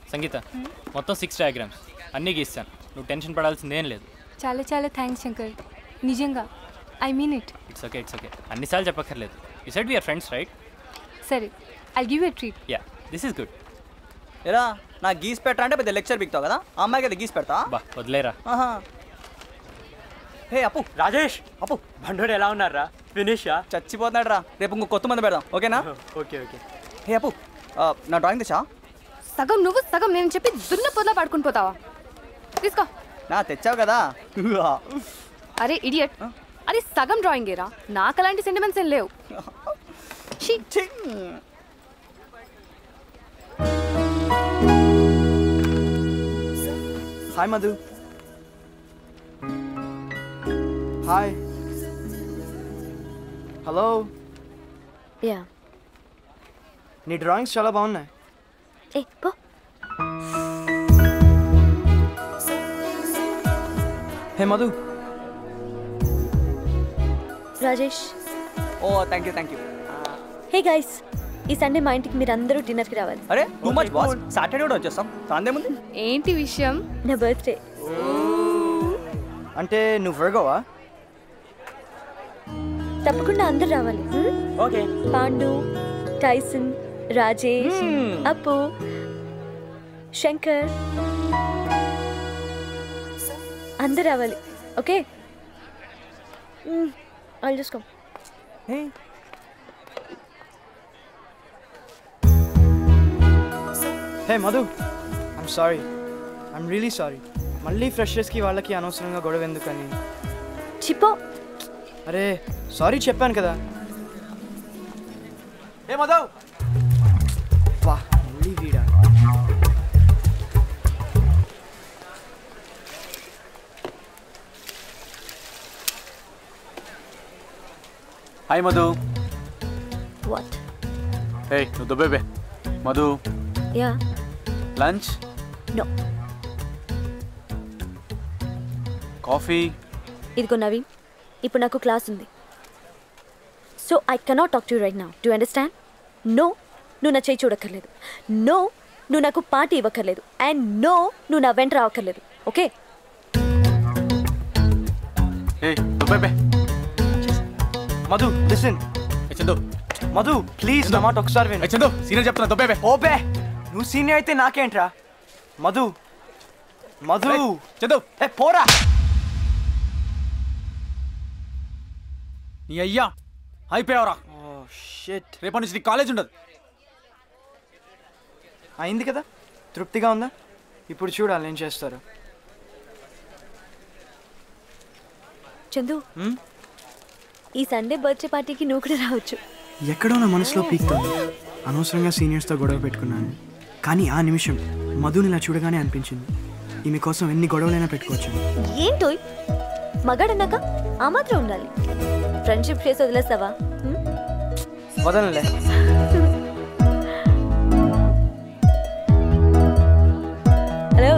సంగీత మొత్తం six diagrams అన్నీ గీస్తాను నువ్వు టెన్షన్ పడాల్సిందేం లేదు చాలా చాలా థ్యాంక్స్ శంకర్ నిజంగా I mean it it's okay it's okay అన్నిసార్లు చెప్పక్కర్లేదు you said we're friends right సరే I give a treat yeah this is good ఎరా నా గీసి పెట్టరా అంటే పెద్ద లెక్చర్ బిక్తావు కదా ఆ అమ్మాయికి అయితే గీసి పెడతా బా వదిలేరా ఆహా. హే అప్పు రాజేష్ అప్పు బండోడు ఎలా ఉన్నారా ఫినిషా చచ్చిపోతున్నాడు రా రేపు ఇంకో కొత్త మంది పెడదాం ఓకేనా ఓకే ఓకే హే అప్పు ఆ, నా డ్రాయింగ్ తెచ్చా సగం నువ్వు సగం నేను చెప్పి దున్న పొదలా పడుకుని పోతావా తీసుకో నా తెచ్చావు కదా అరే ఇడియట్ అది సగం డ్రాయింగ్ ఏరా నాకు అలాంటి సెంటిమెంట్స్ ఏం లేవు ఛీ, ఛీ. Hi Madhu hi hello yeah నీ డ్రాయింగ్స్ చాలా బాగున్నాయి ఏ పో హే మధు రాజేష్ ఓ thank you thank you hey guys ఈ సండే మా ఇంటికి మీరు అందరూ డిన్నర్కి రావాలి అరే టూ మచ్ బాస్ సాటర్డే కూడా వచ్చేస్తాం సాందే ముందు ఏంటి విషయం నా బర్త్డే అంటే నువ్వు వర్గోవా తప్పకుండా అందరు రావాలి హ్మ్? ఓకే పాండు టైసన్ రాజేష్ అప్పు శంకర్ అందరు రావాలి ఓకే వాళ్ళు చూసుకో hey hey Madhu I'm sorry I'm really sorry మళ్ళీ ఫ్రెషర్స్కి వాళ్ళకి అనవసరంగా గొడవ ఎందుకని చిపో అరే సారీ చెప్పాను కదా ఏ మధు వా మళ్ళీ వీడా హాయ్ మధు వాట్ హే నువ్వు దుబ్బేబే Madhu yeah lunch no coffee ఇదిగో నవీన్ ఇప్పుడు నాకు క్లాస్ ఉంది so I cannot talk to right now do understand no నువ్వు నా చేయి చూడక్కర్లేదు నో నువ్వు నాకు పార్టీ ఇవ్వక్కర్లేదు అండ్ నో నువ్వు నా వెంట రావక్కర్లేదు ఓకే హే దుబ్బేబే మధు లిసన్ చందు మధు ప్లీజ్ నా మాట ఒకసారి విను చందు సీనియర్ చెప్తున్నా దుబ్బేబే ఓబే నువ్వు సీనియర్ అయితే నాకేంట్రా మధు మధు చందు ఏ పోరా నీ అయ్యా అయిపోయావరా ఓ షిట్ రేపటి నుంచి నీ కాలేజ్ ఉండదు అయింది కదా తృప్తిగా ఉందా ఇప్పుడు చూడాలి ఏం చేస్తారు చందు ఈ సండే బర్త్డే పార్టీకి నువ్వు కూడా రావచ్చు ఎక్కడో నా మనసులో పీక్తోంది అనవసరంగా సీనియర్స్తో గొడవ పెట్టుకున్నాను కానీ ఆ నిమిషం మధుని ఇలా చూడగానే అనిపించింది ఈమె కోసం ఎన్ని గొడవలైనా పెట్టుకోవచ్చు ఏంటో మగాడన్నాక ఆ మాత్రం ఉండాలి ఫ్రెండ్షిప్ చేసి వదిలేస్తావా హ్మ్? వదలలే హలో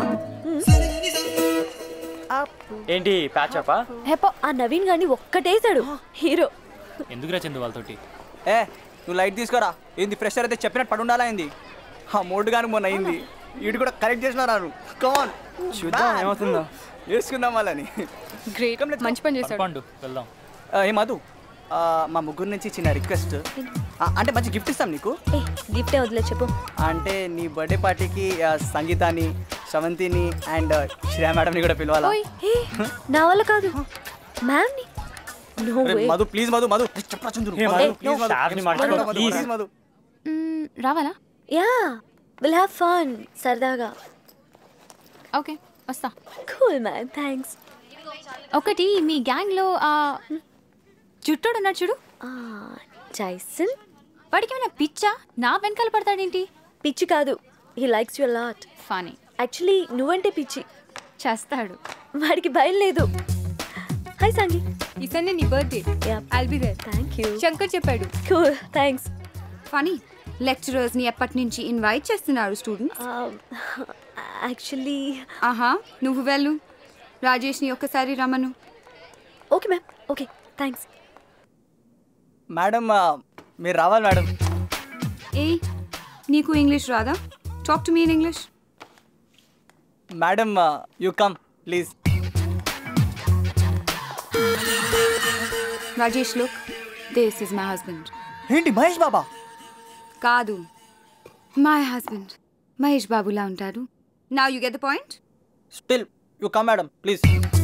ఏంటి ప్యాచ్ అప్పా హెపో ఆ నవీన్ గాని ఒక్కటేసాడు హీరో ఎందుకురా చందు వాళ్ళతోటి ఏ నువ్వు లైట్ తీసుకోరా ఏంది ఫ్రెషర్ అయితే చెప్పినట్టు పడి ఉండాలా ఏంది ఆ మూడు కానీ మొన్న అయింది వీడు కూడా కరెక్ట్ చేసినారా నువ్వు కమాన్ చూద్దాం ఏమవుతుందో వేసుకుందాం వాళ్ళని గ్రేట్ మంచి పని చేశాడు పండు వెళ్దాం ఆ, ఏ మధు ఆ, మా ముగ్గురు నుంచి చిన్న రిక్వెస్ట్ అంటే మంచి గిఫ్ట్ ఇస్తాం నీకు ఏ గిఫ్టే వదిలే చెప్పు అంటే నీ బర్త్డే పార్టీకి ఆ, సంగీతాని శ్రవంతిని అండ్ శ్రేయ మేడంని కూడా పిలవాలా ఓయ్ ఏ నా వల్ల కాదు మ్యామ్ ని నో అరే, వే మధు ప్లీజ్ మధు మధు చెప్పరా చంద్రు ఏ, మధు, మధు, please మధు. స్టాఫ్ని మధు, మర్చిపో, మధు, please. please మధు మ్మ్, రావాలా యా విల్ హ్యావ్ ఫన్ సరదాగా ఓకే వస్తా కూల్ మ్యామ్ థ్యాంక్స్ ఒకటి మీ గ్యాంగ్లో ఆ జుట్టోడు ఉన్నాడు చూడు జైసన్ వాడికి ఏమైనా పిచ్చా నా వెనకాల పడతాడేంటి పిచ్చి కాదు he likes your lot funny actually నువ్వంటే పిచ్చి చేస్తాడు వాడికి భయం లేదు హాయ్ సాంగి ఈ సండే నీ birthday Yeah. I'll be there thank you Shankar చెప్పాడు కూల్ థ్యాంక్స్ ఫనీ లెక్చరర్స్ని ఎప్పటి నుంచి ఇన్వైట్ చేస్తున్నారు స్టూడెంట్స్ యాక్చువల్లీ ఆహా నువ్వు వెళ్ళు రాజేష్ని ఒక్కసారి రమ్మను okay ma'am okay thanks madam ఆ, మీరు రావాలి మేడం ఏ నీకు ఇంగ్లీష్ రాదా Talk to me in English. Madam you come please Rajesh, look. This is my husband. ఏంటి మహేష్ బాబా కాదు మై హస్బెండ్ మహేష్ బాబులా ఉంటాడు నా you get the point still you come madam please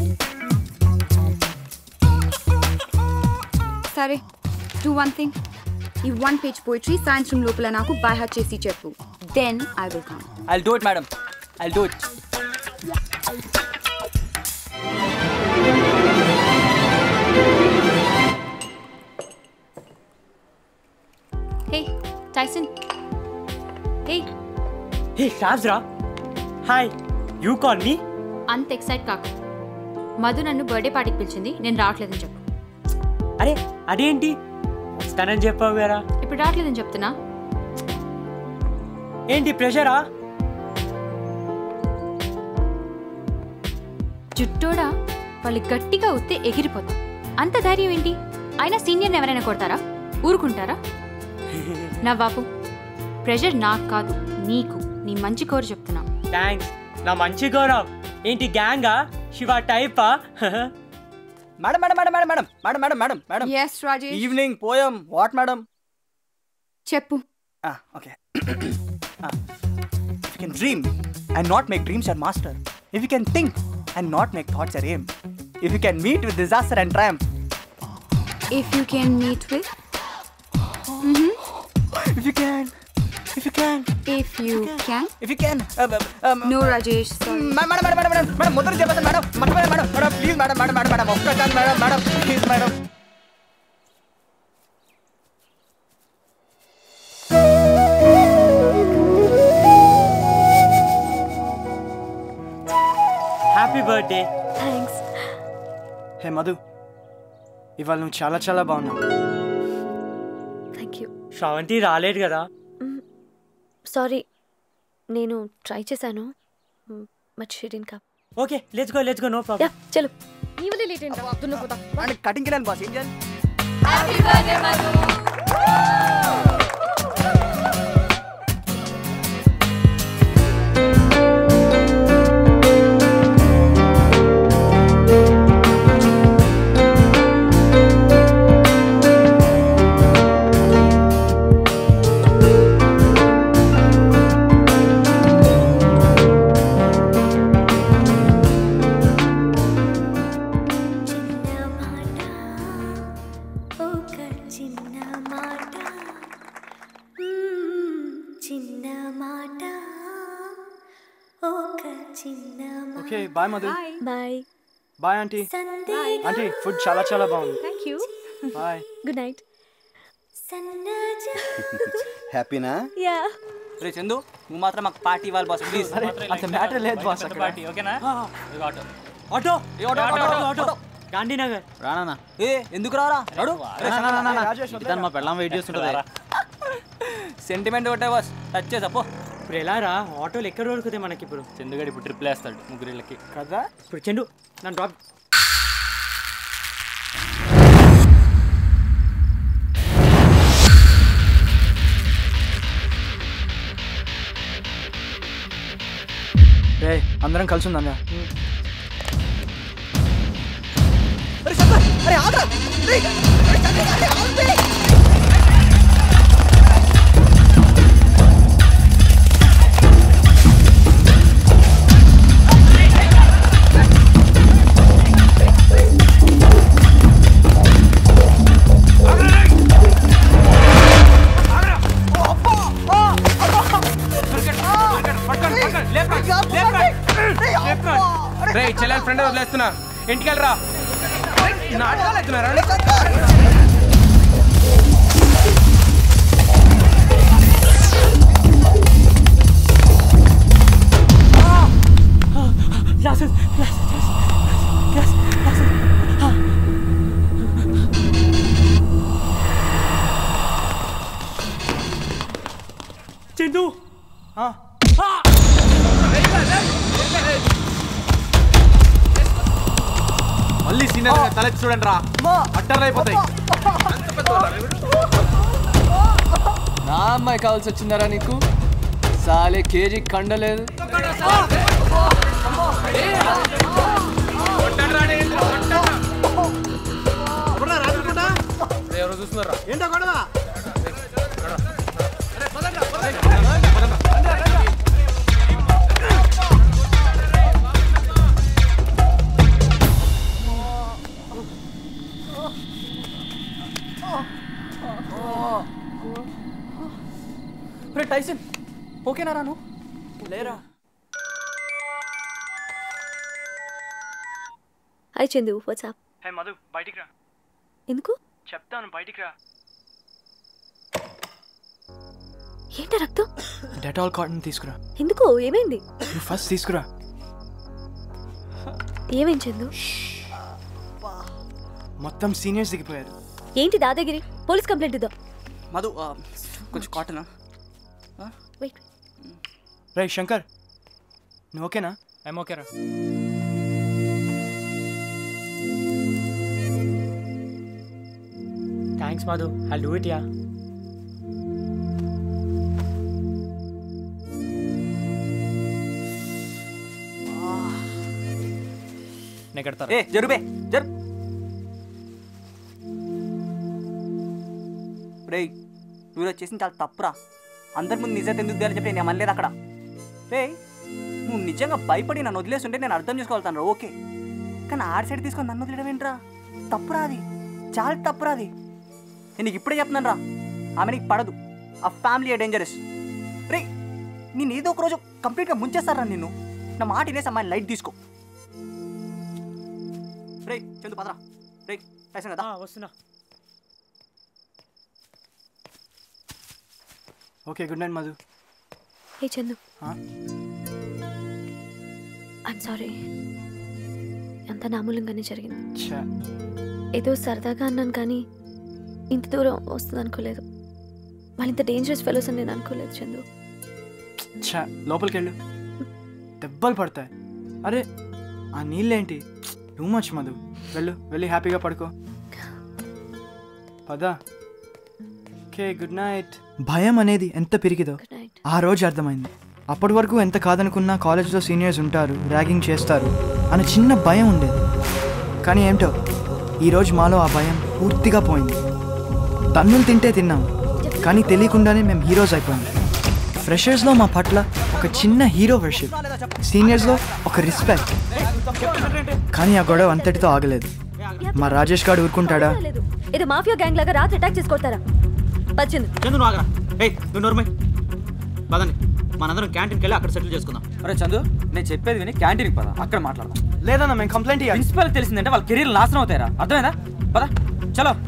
సరే డూ వన్ థింగ్ ఈ one page poetry సాయంత్రం లోపల నాకు బై హార్ట్ చేసి చెప్పు then I will come I do it madam I do it hey Tyson hey hey Raj రా hi you call me అంత excite కాకు మధు నన్ను బర్త్డే పార్టీకి పిలిచింది నేను రావట్లేదని చెప్పు అరే అదేంటి వస్తానని చెప్పావు కదా ఇప్పుడు రావట్లేదని చెప్తున్నా ఏంటి ప్రెషరా జుట్టోడా వాళ్ళు గట్టిగా ఉత్తే ఎగిరిపోతాం అంత ధైర్యం ఏంటి అయినా సీనియర్ని ఎవరైనా కొడతారా ఊరుకుంటారా నా బాపు ప్రెషర్ నాకు కాదు నీకు నీ మంచి కోరి చెప్తున్నా థ్యాంక్స్ నా మంచి గౌరవ్ ఏంటి గ్యాంగా శివ టైపా madam madam madam madam madam madam madam madam madam yes Rajesh evening poem what madam చెప్పు okay you can dream and not make dreams your master if you can think and not make thoughts your aim if you can meet with disaster and triumph if you can meet with if you can if you can if you can if you can no Rajesh madam madam madam madam madam మొదలు చెప్పండి madam మర్చిపోయాను madam madam please madam madam madam madam ఒక్కసారి madam madam please madam happy birthday thanks hey Madhu ఇవాళ నువ్వు చాలా చాలా బాగున్నావు thank you Sravanthi రాలేదు కదా సారీ నేను ట్రై చేశాను మచ్ షీరిన్ కా okay let's go let's go no yeah problem చలో కటింగ్ వెళ్ళాను బాస్ ఏం చేయాలి ఒక చిన్న మాట చిన్న మాట ఒక చిన్న okay bye Madhu bye bye aunty aunty food చాలా చాలా బాగుంది thank you bye good night హ్యాపీనా యా రే చందు నువ్వు మాత్రం మాకు పార్టీ ఇవ్వాలి బాస్ ప్లీజ్ అంత మ్యాటర్ లేదు బాస్ అక్కడ పార్టీ ఓకేనా ఇదిగో ఆటో ఆటో ఏ auto, auto, auto, auto. Gandhinagar రానా ఏ ఎందుకు రారా నడు మా పెళ్ళం వెయిట్ చేస్తుంటుంది సెంటిమెంట్ ఒకటే బాస్ టచ్ చేసా పో ఇప్పుడు ఎలా రా ఆటోలు ఎక్కడ దొరుకుతాయి మనకి ఇప్పుడు చందుగాడు ఇప్పుడు ట్రిప్లు వేస్తాడు ముగ్గురిళ్ళకి కదా ఇప్పుడు చెండు నన్ను డ్రాప్ రే అందరం కలిసి ఉందా అరే ఆగ్రా రే చెల్లెల ఫ్రెండ్ వదిలేస్తున్నా ఇంటికి వెళ్ళరా నాటకాలు అవుతున్నారా Glasses, glasses, glasses, glasses, glasses. Chandu మళ్ళీ సీనియర్ తలెత్తి చూడండి రా అట్టర్లు అయిపోతాయి నా అమ్మాయి కావాల్సి వచ్చిందరా నీకు సాలే కేజీ కండలేదు ఎవరో చూస్తున్నారా ఏంటో గొడవ రే టైసన్ ఓకేనా రాను లేరా hi Chandu what's up hey Madhu బయటికి రా ఎందుకు చెప్తాను బయటికి రా ఏంటి రక్తం డెటాల్ కాటన్ తీసుకురా ఎందుకు ఏమైంది నువ్వు ఫస్ట్ తీసుకురా ఏమేం చందు మొత్తం సీనియర్స్ దిగిపోయారు ఏంటి దాదాగిరి పోలీస్ కంప్లైంట్ ఇద్దాం మధు ఆ, కొంచెం కాటన్ వెయిట్ రే శంకర్ నువ్వు ఓకేనా ఐమ్ ఓకేరా thanks Madhu I do it yeah నేను కడతాను ఏ జరుబే జరు రేయ్ నువ్వు ఇలా చేసింది చాలా తప్పురా అందరి ముందు నిజం ఎందుకు తెలియని చెప్పి నేను అనలేదు అక్కడ రేయ్ నువ్వు నిజంగా భయపడి నన్ను వదిలేసి ఉంటే నేను అర్థం చేసుకోగలుగుతాను ఓకే కానీ ఆడి సైడ్ తీసుకొని నన్ను వదిలేయడం ఏంట్రా తప్పురా అది చాలా తప్పురా అది నేను నీకు ఇప్పుడే చెప్తున్నాను రా ఆమె నీకు పడదు ఆ ఫ్యామిలీ డేంజరస్ రే నేను ఏదో ఒక రోజు కంప్లీట్గా ముంచేస్తారా నిన్ను నా మాట వినేసి అమ్మాయి లైట్ తీసుకో రే చందు పదరా రే టైసన్ కదా వస్తున్నా okay good night Madhu hey Chandu ఆ? ఐమ్ సారీ అంత నామూలంగానే జరిగింది ఛా, ఏదో సరదాగా అన్నాను కానీ ఇంత దూరం వస్తుంది అనుకోలేదు వాళ్ళు ఇంత డేంజరస్ ఫెలోస్ అని నేను అనుకోలేదు చందు ఛా, లోపలికి వెళ్ళు దెబ్బలు పడతాయి అరే ఆ నీళ్ళేంటి టూ మచ్ మధు వెళ్ళు వెళ్ళి హ్యాపీగా పడుకో పదా ఓకే గుడ్ నైట్ భయం అనేది ఎంత పెరిగిదో ఆ రోజు అర్థమైంది అప్పటి వరకు ఎంత కాదనుకున్నా కాలేజ్లో సీనియర్స్ ఉంటారు ర్యాగింగ్ చేస్తారు అని చిన్న భయం ఉండేది కానీ ఏంటో ఈరోజు మాలో ఆ భయం పూర్తిగా పోయింది తన్నులు తింటే తిన్నాం కానీ తెలియకుండానే మేము హీరోస్ అయిపోయాం ఫ్రెషర్స్లో మా పట్ల ఒక చిన్న హీరో వర్షిప్ సీనియర్స్లో ఒక రెస్పెక్ట్ కానీ ఆ గొడవ అంతటితో ఆగలేదు మా రాజేష్ గారు ఊరుకుంటాడా లేదు ఏదో మాఫియా గ్యాంగ్ లాగా రాత్రి అటాక్ చేసుకొడతారా పచ్చింది చందు నువ్వు ఆగరా ఏయ్ నువ్వు నోర్మై పదండి మనందరం క్యాంటీన్కి వెళ్ళి అక్కడ సెటిల్ చేసుకుందాం అరే చందు నేను చెప్పేది విని క్యాంటీన్కి పద అక్కడ మాట్లాడదాం లేదన్నా మేము కంప్లైంట్ ప్రిన్సిపల్ తెలిసిందంటే వాళ్ళ కెరీర్ నాశనం అవుతాయరా అర్థమైందా పద చలో